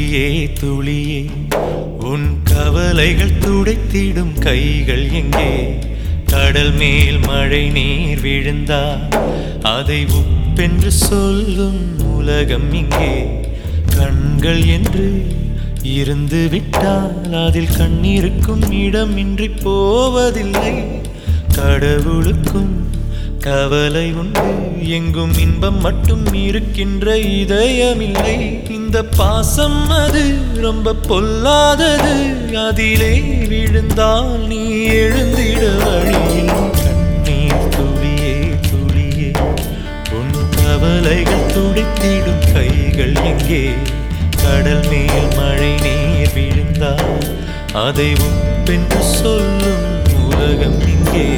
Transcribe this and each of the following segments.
துளியே துளியே உன் கவலைகள் துடைத்திடும் கைகள் எங்கே கடல் மேல் மழை நீர் விழுந்தா அதை உப்பென்று சொல்லும் உலகம் இங்கே கண்கள் என்று இருந்து விட்டால் அதில் கண்ணீருக்கும் இடமின்றி போவதில்லை கடவுளுக்கும் கவலை உண்டு எங்கும் இன்பம் மட்டும் இருக்கின்ற இதயமில்லை இந்த பாசம் அது ரொம்ப பொல்லாதது அதிலே விழுந்தால் நீ எழுந்திட வழியில் கண்ணீர் துளியே துளியே உன் கவலைகள் துடைத்திடும் கைகள் எங்கே கடல் மேல் மழை நீர் விழுந்தால் அதை உப்பென்று சொல்லும் உலகம் இங்கே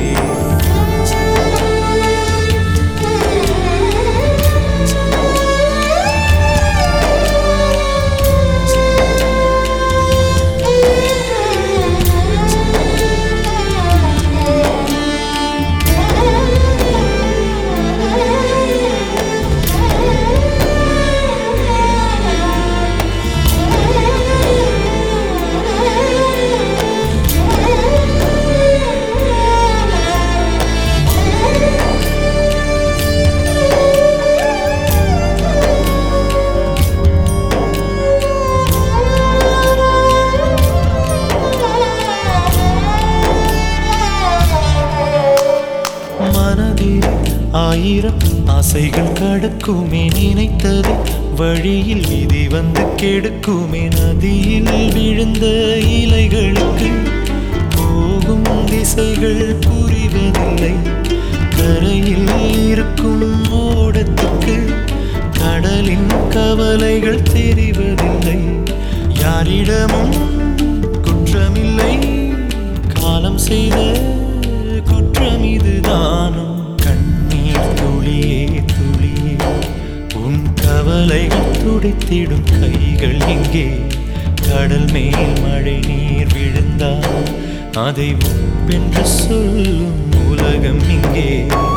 மனதில் ஆயிரம் ஆசைகள் கடக்குமே நினைத்தது வழியில் விதி வந்து கெடுக்குமே நதியில் விழுந்த இலைகளுக்கு போகும் திசைகள் புரிவதில்லை கரையில் இருக்கும் ஓடத்துக்கு கடலின் கவலைகள் தெரிவதில்லை யாரிடமும் குற்றமில்லை காலம் செய்த குற்றம் இதுதானும் கண்ணீர் துளியே துளியே உன் கவலைகள் துடைத்திடும் கைகள் எங்கே கடல் மேல் மழை நீர் விழுந்தால் அதை உப்பென்று சொல்லும் உலகம் இங்கே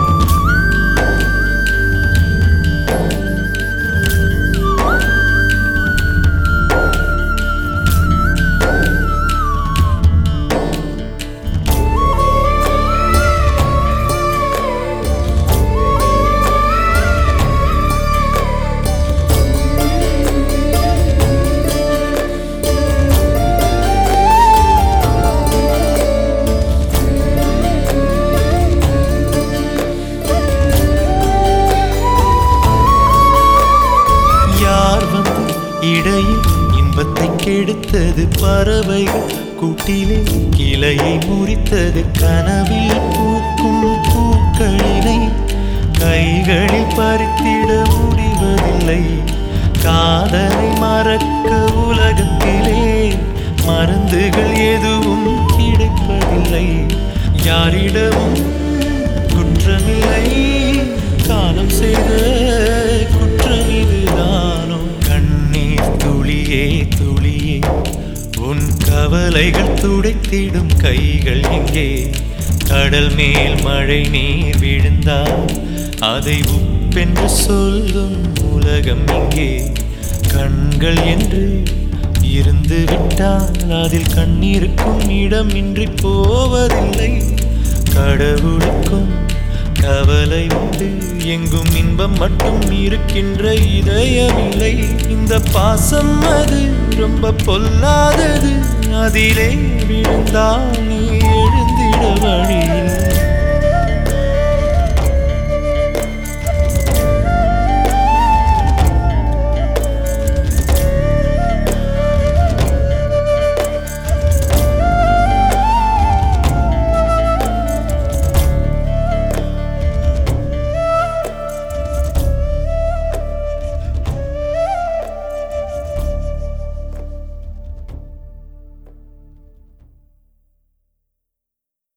யார் வந்து இடையில் இன்பத்தை கெடுத்தது பறவைகள் கூட்டிலே கிளையை முறித்தது கனவில் பூக்கும் பூக்களினை கைகளில் பறித்திட முடிவதில்லை காதலை மறக்க உலகத்திலே மருந்துகள் எதுவும் கிடைப்பதில்லை யாரிடமும் குற்றமில்லை காலம் செய்த குற்றம் இதுதானோ கண்ணீர் துளியே துளியே உன் கவலைகள் துடைத்திடும் கைகள் எங்கே கடல் மேல் மழை நீர் விழுந்தால் அதை உப்பென்று சொல்லும் உலகம் இங்கே கண்கள் என்று இருந்து விட்டால் அதில் கண்ணீருக்கும் இடமின்றி போவதில்லை கடவுளுக்கும் கவலை உண்டு எங்கும் இன்பம் மட்டும் இருக்கின்ற இதயமில்லை இந்த பாசம் அது ரொம்ப பொல்லாதது அதிலே விழுந்தால் நீ எழுந்திட வழியில்